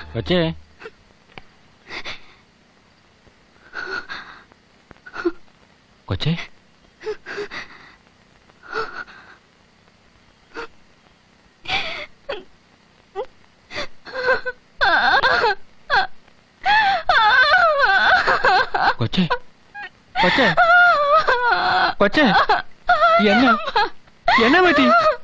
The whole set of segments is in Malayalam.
കൊച്ചേ കൊച്ചേ കൊച്ചേ കൊച്ചേ കൊച്ചേ എന്നാ എന്നാ പറ്റി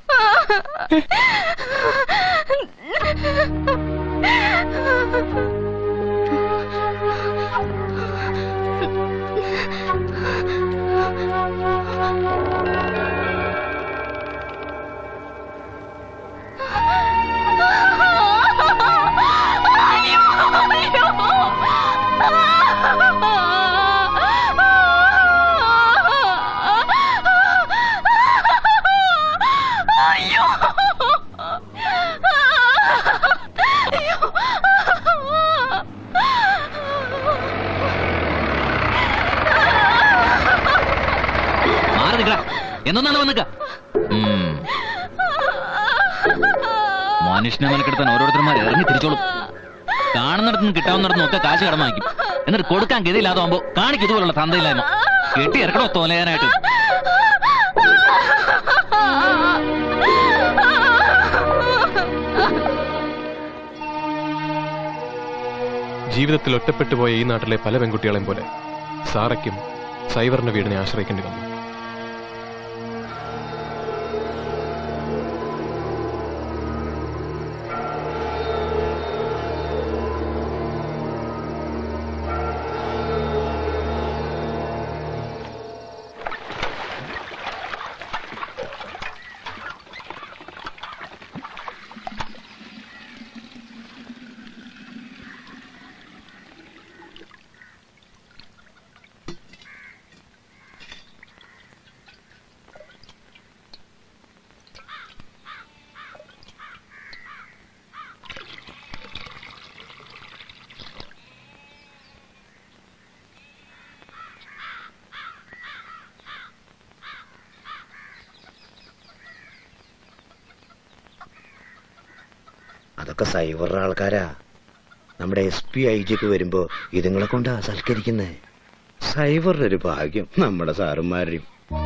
മാറി നിൽക്കടാ എന്നൊന്നാണ് വന്നിക്ക മനുഷ്യനെ മെനക്കെടുത്താൻ ഓരോരുത്തർമാർ ഇറങ്ങി തിരിച്ചോളും കാണുന്നിടത്തുനിന്ന് കിട്ടാവുന്നിടത്തുനിന്ന് ഒക്കെ കാശ് കടമാക്കും എന്നിട്ട് കൊടുക്കാൻ ഗതിയില്ലാതാവുമ്പോ കാണിക്ക് ഇതുപോലുള്ള തന്തയില്ലായ്മ കെട്ടി ഇറക്കണോ തോലയാനായിട്ട് ജീവിതത്തിൽ ഒറ്റപ്പെട്ടു പോയ ഈ നാട്ടിലെ പല പെൺകുട്ടികളെയും പോലെ സാറയ്ക്കും സൈവറിന്റെ വീടിനെ ആശ്രയിക്കേണ്ടി വന്നു അതൊക്കെ സൈബറുടെ ആൾക്കാരാ നമ്മുടെ എസ് പി ഐ ജിക്ക് വരുമ്പോ ഇതുങ്ങളെ കൊണ്ടാ സൽക്കരിക്കുന്നേ സൈബറിന്റെ ഒരു ഭാഗ്യം നമ്മുടെ സാറുമാരുടെയും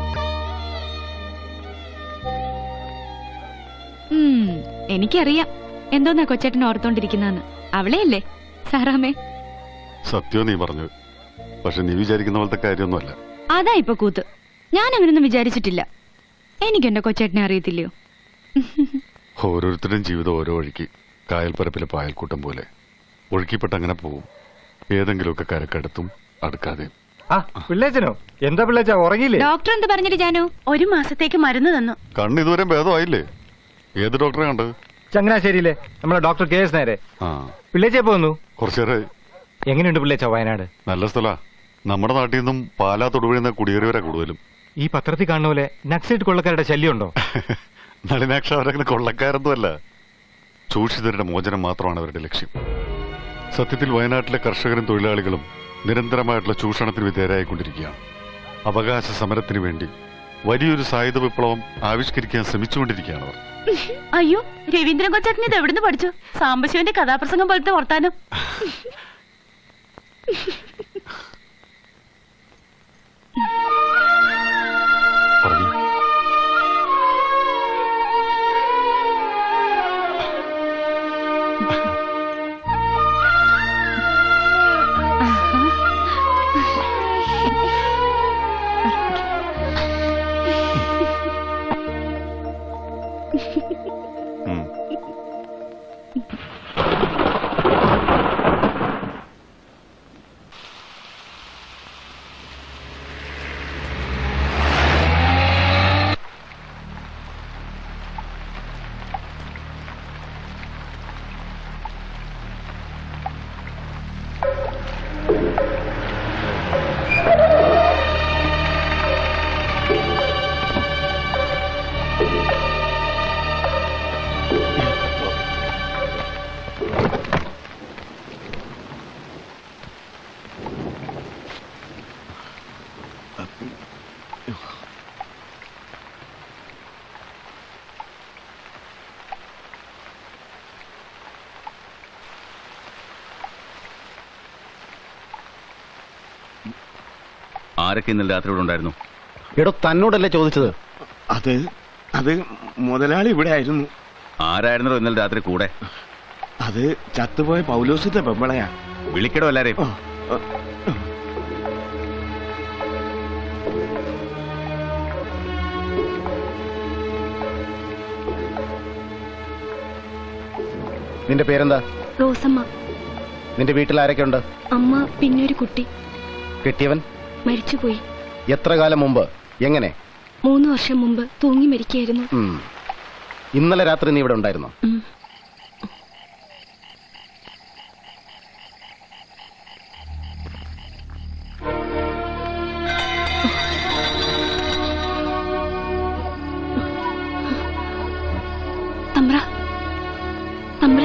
ഉം, എനിക്കറിയാം എന്തോന്നാ കൊച്ചേട്ടൻ ഓർത്തോണ്ടിരിക്കുന്നതെന്ന് അവളെയല്ലേ സാറാമേ സത്യം നീ പറഞ്ഞത് പക്ഷെ നീ വിചാരിക്കുന്ന പോലത്തെ കാര്യമൊന്നുമല്ല അതാ ഇപ്പൊ കൂത്ത് ഞാൻ അങ്ങനൊന്നും വിചാരിച്ചിട്ടില്ല എനിക്ക് എന്റെ കൊച്ചേട്ടനെ അറിയത്തില്ലയോ ഓരോരുത്തരുടെയും ജീവിതം ഓരോ വഴിക്ക് കായൽപ്പരപ്പിലെ പായൽക്കൂട്ടം പോലെ ഒഴുക്കിപ്പെട്ട് അങ്ങനെ പോവും ഏതെങ്കിലുമൊക്കെ കരക്കടുത്തും അടുക്കാതെയും ആ പിള്ളേച്ചനോ എന്താ പിള്ളേച്ച ഉറങ്ങിയില്ലേ ഡോക്ടർ എന്ത് പറഞ്ഞിട്ട് ജാനു ഒരു മാസത്തേക്ക് മരുന്ന് തന്നു കണ്ണ് ഇതുവരെ ഭേദമായില്ലേ ഏത് ഡോക്ടറെ കണ്ടത് ചങ്ങനാശ്ശേരിയിലെ നമ്മളെ ഡോക്ടർ കെ എസ് നേരെ ആ പിള്ളേച്ച എപ്പോ വന്നു കുറച്ചേരെ എങ്ങനെയുണ്ട് പിള്ളേച്ച വയനാട് നല്ല സ്ഥലാ നമ്മുടെ നാട്ടിൽ നിന്നും പാലാ തൊടുപുഴ കുടിയേറിയവരാ കൂടുതലും ഈ പത്രത്തിൽ കാണുന്ന പോലെ നക്സൈറ്റ് കൊള്ളക്കാരുടെ ശല്യമുണ്ടോ നളിനാക്ഷ അവരങ്ങനെ കൊള്ളക്കാരൊന്നുമല്ല ചൂഷിതരുടെ മോചനം മാത്രമാണ് അവരുടെ ലക്ഷ്യം സത്യത്തിൽ വയനാട്ടിലെ കർഷകരും തൊഴിലാളികളും നിരന്തരമായിട്ടുള്ള ചൂഷണത്തിന് വിധേയരായിക്കൊണ്ടിരിക്കുകയാണ് അവകാശ സമരത്തിന് വേണ്ടി വലിയൊരു സായുധ വിപ്ലവം ആവിഷ്കരിക്കാൻ ശ്രമിച്ചുകൊണ്ടിരിക്കുകയാണ് അവർ അയ്യോ രവീന്ദ്രൻ കൊച്ചേട്ടൻ ഇത് എവിടുന്ന് പഠിച്ചു സാംബശിവന്റെ കഥാപ്രസംഗം പോലത്തെ വർത്താനം പറഞ്ഞു ഉം. ആരൊക്കെ ഇന്നലെ രാത്രി ഇവിടെ ഉണ്ടായിരുന്നു എടോ തന്നോടല്ലേ ചോദിച്ചത് അത് അത് മുതലാളി ഇവിടെ ആയിരുന്നു ആരായിരുന്നോ ഇന്നലെ രാത്രി കൂടെ അത് ചത്തുപോയ പൗലോസത്തെ പെമ്പളയാ വിളിക്കടോ എല്ലാരെയും നിന്റെ പേരെന്താ റോസമ്മ നിന്റെ വീട്ടിൽ ആരൊക്കെ ഉണ്ട് അമ്മ പിന്നെ ഒരു കുട്ടി കെട്ടിയവൻ മരിച്ചുപോയി എത്ര കാലം മുമ്പ് എങ്ങനെ മൂന്ന് വർഷം മുമ്പ് തൂങ്ങി മരിക്കായിരുന്നു ഉം. ഇന്നലെ രാത്രി നീ ഇവിടെ ഉണ്ടായിരുന്നോ ഉം. തമ്പ്ര തമ്പ്ര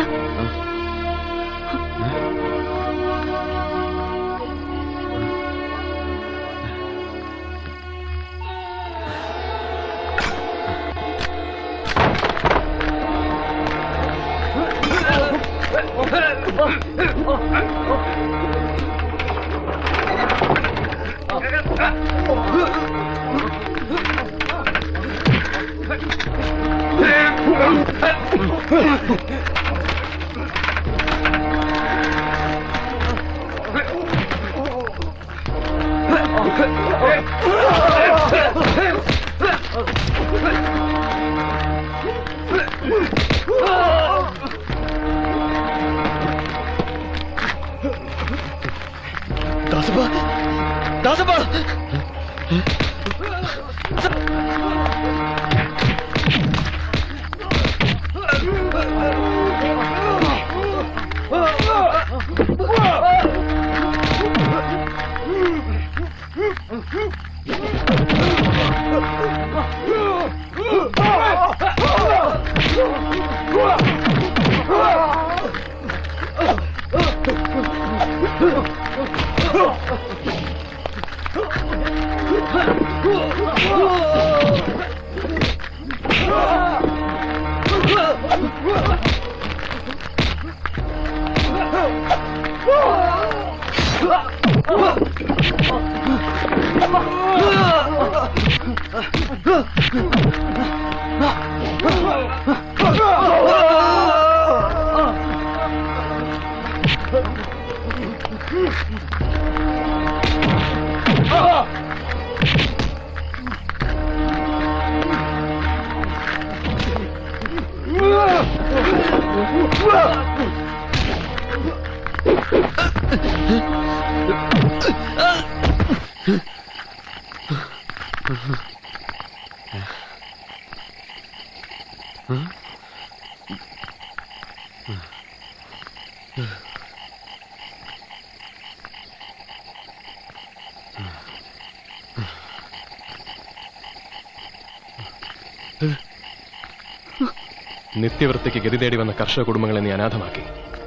നിത്യവൃത്തിക്ക് ഗതി തേടി വന്ന കർഷക കുടുംബങ്ങളെ നീ അനാഥമാക്കി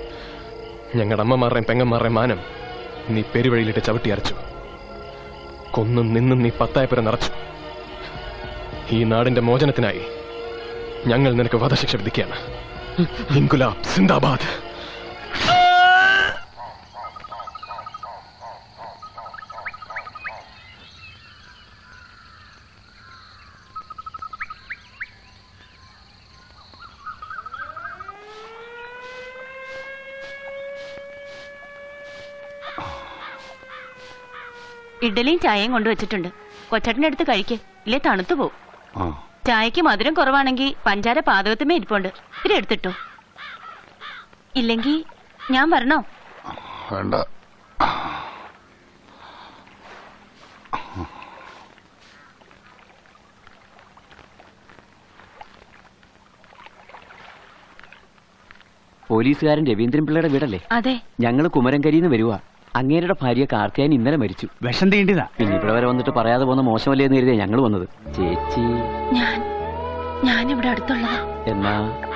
ഞങ്ങളുടെ അമ്മമാരുടെയും പെങ്ങന്മാരുടെയും മാനം നീ പെരുവഴിയിലിട്ട് ചവിട്ടി അരച്ചു കൊന്നും നിന്നും നീ പത്തായപ്പുര നിറച്ചു ഈ നാടിന്റെ മോചനത്തിനായി ഞങ്ങൾ നിനക്ക് വധശിക്ഷ വിധിക്കുകയാണ് ഇൻകുലാബ് സിന്ദാബാദ് ഇഡലിയും ചായയും കൊണ്ടുവച്ചിട്ടുണ്ട് കൊച്ചട്ടിന്റെ അടുത്ത് കഴിക്ക് ഇല്ലേ തണുത്തു പോവും ആ ചായക്ക് മധുരം കുറവാണെങ്കിൽ പഞ്ചാര പാതകത്തുമേ ഇരിപ്പുണ്ട് ഇത്തിരി എടുത്തിട്ടോ ഇല്ലെങ്കി ഞാൻ വരണോ വേണ്ട പോലീസുകാരൻ രവീന്ദ്രൻ പിള്ളയുടെ വീടല്ലേ അതെ ഞങ്ങൾ കുമരംകരിന്ന് വരുക അങ്ങേരുടെ ഭാര്യ കാർത്തിയായൻ ഇന്നലെ മരിച്ചു വിഷം തീണ്ടിതാ പിന്നെ ഇവിടെ വരെ വന്നിട്ട് പറയാതെ പോകുന്ന മോശമല്ലേ എന്ന് കരുതിയാ ഞങ്ങൾ വന്നത് ചേച്ചി ഞാൻ ഞാൻ ഇവിടെ അടുത്തുള്ളതാ എന്നാ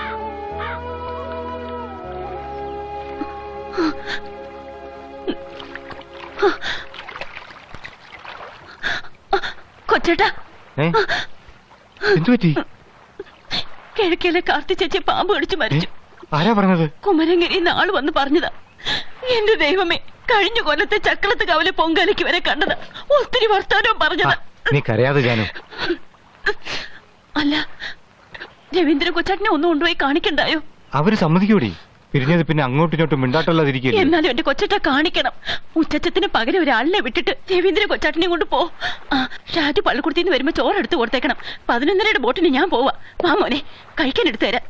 കൊച്ചേട്ടാ ഏ എന്തു പറ്റി കിഴക്കേലെ കാർത്തി ചേച്ചി പാമ്പ് കടിച്ചു ഏ? മരിച്ചു ആരാ പറഞ്ഞത് കുമരങ്കിരി നാള് വന്ന് പറഞ്ഞതാ എന്റെ ദൈവമേ കഴിഞ്ഞ കൊല്ലത്തെ ചക്രത്ത് കവലെ പൊങ്കാലയ്ക്ക് വരെ കണ്ടത് ഒത്തിരി വർത്താനവും പറഞ്ഞത് നീ കരയാതെ ജാനു അല്ല രവീന്ദ്ര കൊച്ചാട്ടിനെ ഒന്നും കൊണ്ടുപോയി കാണിക്കണ്ടായോ അവര് സമ്മതിക്കൂടി പിരിഞ്ഞത് പിന്നെ അങ്ങോട്ടും ഇങ്ങോട്ടും മിണ്ടാട്ടല്ലാതിരിക്കില്ലേ എന്നാലും എന്റെ കൊച്ചട്ട കാണിക്കണം ഉച്ചച്ചത്തിന് പകരം ഒരാളിനെ വിട്ടിട്ട് രവീന്ദ്ര കൊച്ചാട്ടിനെ കൊണ്ട് പോ ആ ഷാജു പള്ളിക്കുടത്തിന്ന് വരുമ്പോ ചോറ് എടുത്ത് കൊടുത്തേക്കണം പതിനൊന്നരയുടെ ബോട്ടിന് ഞാൻ പോവാ വാ മോനെ കഴിക്കാൻ എടുത്തു തരാം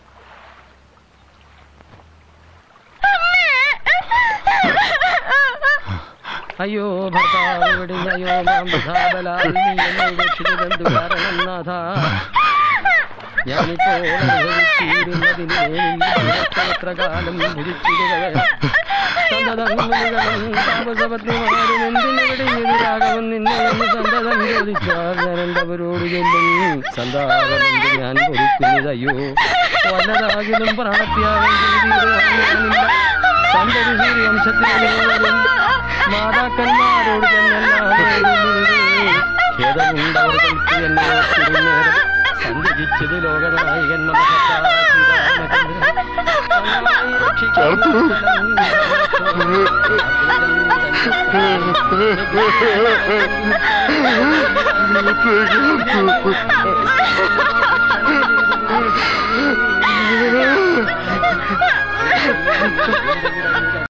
അയ്യോ ഭർത്താവ് വെടിഞ്ഞയോ മാം വൃഥാബലാൽ നീ എന്നെ ഉപേക്ഷിച്ചതെന്തു കാരണം നാഥ ഞാനിപ്പോൾ അനുഭവിച്ചിരുന്നതിന് എത്ര കാലം ഭരിച്ചിരുന്നത് സന്തതങ്ങളും താപസപത്നിമാരും എന്തിനു വെടിഞ്ഞെതിരാകവും നിന്നെ എന്ന് സന്തതം ചോദിച്ചാൽ ഞാൻ എന്തവരോട് ചൊല്ലും സന്താപം എന്ത് ഞാൻ പൊറിക്കുന്നതയ്യോ വല്ലതാകിലും പ്രാണത്യാഗം ചെയ്തിരുന്നില്ല സന്തതി സൂര്യവംശത്തിലെ മാതാക്കന്മാരോട് ഖേദമുണ്ടവർക്ക് എന്നെ ഓർത്തിരുന്നേരം സഞ്ചരിച്ചത് ലോകനായകൻ ചാർത്തു